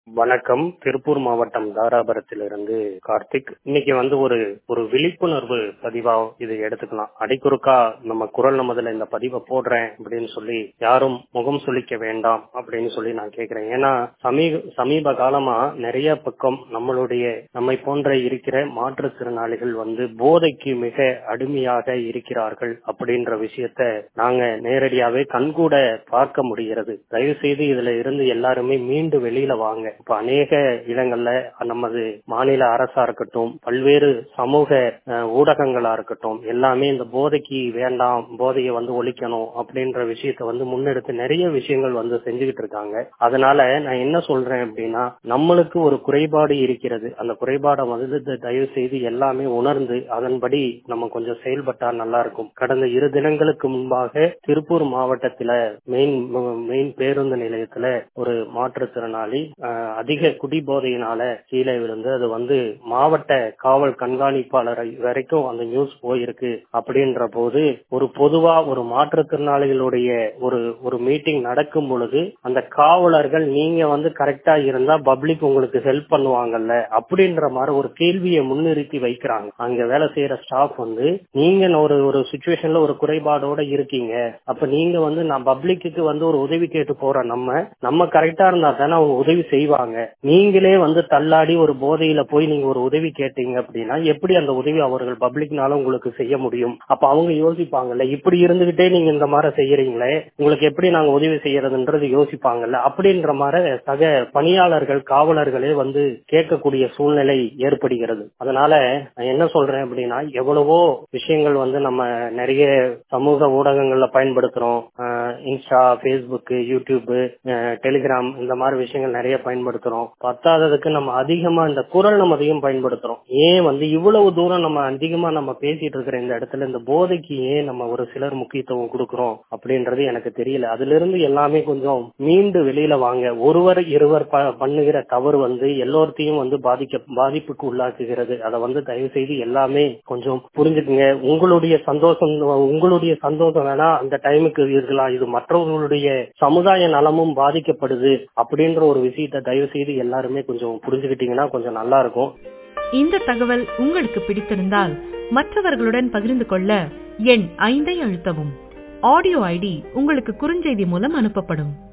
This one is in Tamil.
வணக்கம் திருப்பூர் மாவட்டம் தாராபுரத்திலிருந்து கார்த்திக் இன்னைக்கு வந்து ஒரு ஒரு விழிப்புணர்வு பதிவா இது எடுத்துக்கலாம் அடிக்குறுக்கா நம்ம குரல் நமதுல இந்த பதிவை போடுறேன் அப்படின்னு சொல்லி யாரும் முகம் சுளிக்க வேண்டாம் அப்படின்னு சொல்லி நான் கேக்குறேன் ஏன்னா சமீப சமீப காலமா நிறைய பக்கம் நம்மளுடைய நம்மை போன்ற இருக்கிற மாற்றுத்திறனாளிகள் வந்து போதைக்கு மிக அடிமையாக இருக்கிறார்கள் அப்படின்ற விஷயத்த நாங்க நேரடியாவே கண்கூட பார்க்க முடிகிறது தயவு செய்து இதுல இருந்து எல்லாருமே மீண்டு வெளியில வாங்க இப்ப அநேக இடங்கள்ல நமது மாநில அரசா இருக்கட்டும் பல்வேறு சமூக அஹ், ஊடகங்களா இருக்கட்டும் எல்லாமே இந்த போதைக்கு வேண்டாம் போதையை வந்து ஒழிக்கணும் அப்படின்ற விஷயத்த வந்து முன்னெடுத்து நிறைய விஷயங்கள் வந்து செஞ்சுக்கிட்டு இருக்காங்க அதனால நான் என்ன சொல்றேன் அப்படின்னா நம்மளுக்கு ஒரு குறைபாடு இருக்கிறது அந்த குறைபாடை வந்து த- தயவு செய்து எல்லாமே உணர்ந்து அதன்படி நம்ம கொஞ்சம் செயல்பட்டா நல்லா இருக்கும் கடந்த இரு தினங்களுக்கு முன்பாக திருப்பூர் மாவட்டத்துல மெயின் மெயின் பேருந்து நிலையத்துல ஒரு மாற்றுத்திறனாளி அஹ், அதிக குடிபோதையினால கீழே விழுந்து அது வந்து மாவட்ட காவல் கண்காணிப்பாளர் வரைக்கும் அந்த நியூஸ் போயிருக்கு அப்படின்ற போது ஒரு பொதுவா ஒரு மாற்றுத்திறனாளிகளுடைய ஒரு ஒரு மீட்டிங் நடக்கும் பொழுது அந்த காவலர்கள் நீங்க வந்து கரெக்டா இருந்தா பப்ளிக் உங்களுக்கு ஹெல்ப் பண்ணுவாங்கல்ல அப்படின்ற மாதிரி ஒரு கேள்வியை முன்னிறுத்தி வைக்கிறாங்க அங்க வேலை செய்யற ஸ்டாஃப் வந்து நீங்க ஒரு ஒரு சுச்சுவேஷன்ல ஒரு குறைபாடோட இருக்கீங்க அப்ப நீங்க வந்து நான் பப்ளிக்கு வந்து ஒரு உதவி கேட்டு போற நம்ம நம்ம கரெக்டா இருந்தா தானே அவங்க உதவி செய்வாங்க நீங்களே வந்து தள்ளாடி ஒரு போதையில போய் நீங்க ஒரு உதவி கேட்டீங்க அப்படின்னா எப்படி அந்த உதவி அவர்கள் பப்ளிக்னால உங்களுக்கு செய்ய முடியும் அப்ப அவங்க யோசிப்பாங்கல்ல இப்படி இருந்துகிட்டே நீங்க இந்த மாதிரி செய்யறீங்களே உங்களுக்கு எப்படி நாங்க உதவி செய்யறதுன்றது யோசிப்பாங்கல்ல அப்படின்ற மாதிரி சக பணியாளர்கள் காவலர்களே வந்து கேட்கக்கூடிய சூழ்நிலை ஏற்படுகிறது அதனால நான் என்ன சொல்றேன் அப்படின்னா எவ்வளவோ விஷயங்கள் வந்து நம்ம நிறைய சமூக ஊடகங்கள்ல பயன்படுத்துறோம் அஹ் இன்ஸ்டா பேஸ்புக் யூடியூப் டெலிகிராம் இந்த மாதிரி விஷயங்கள் நிறைய பயன்படுத்துறோம் பத்தாததுக்கு நம்ம அதிகமா இந்த குரல் நம்ம அதிகம் பயன்படுத்துறோம் ஏன் வந்து இவ்வளவு தூரம் நம்ம அதிகமா நம்ம பேசிட்டு இருக்கிற இந்த இடத்துல இந்த போதைக்கு ஏன் நம்ம ஒரு சிலர் முக்கியத்துவம் கொடுக்கறோம் அப்படின்றது எனக்கு தெரியல அதுல இருந்து எல்லாமே கொஞ்சம் மீண்டு வெளியில வாங்க ஒருவர் இருவர் ப- பண்ணுகிற தவறு வந்து எல்லோர்த்தையும் வந்து பாதிக்க பாதிப்புக்கு உள்ளாக்குகிறது அதை வந்து தயவு செய்து எல்லாமே கொஞ்சம் புரிஞ்சுக்குங்க உங்களுடைய சந்தோஷம் உங்களுடைய சந்தோஷம் வேணா அந்த டைமுக்கு இருக்கலாம் இது மற்றவர்களுடைய சமுதாய நலமும் பாதிக்கப்படுது அப்படின்ற ஒரு விஷயத்தை தயவு செய்து எல்லாருமே கொஞ்சம் புரிஞ்சுக்கிட்டீங்கன்னா கொஞ்சம் நல்லா இருக்கும் இந்த தகவல் உங்களுக்கு பிடித்திருந்தால் மற்றவர்களுடன் பகிர்ந்து கொள்ள எண் ஐந்தை அழுத்தவும் ஆடியோ ஐடி உங்களுக்கு குறுஞ்செய்தி மூலம் அனுப்பப்படும்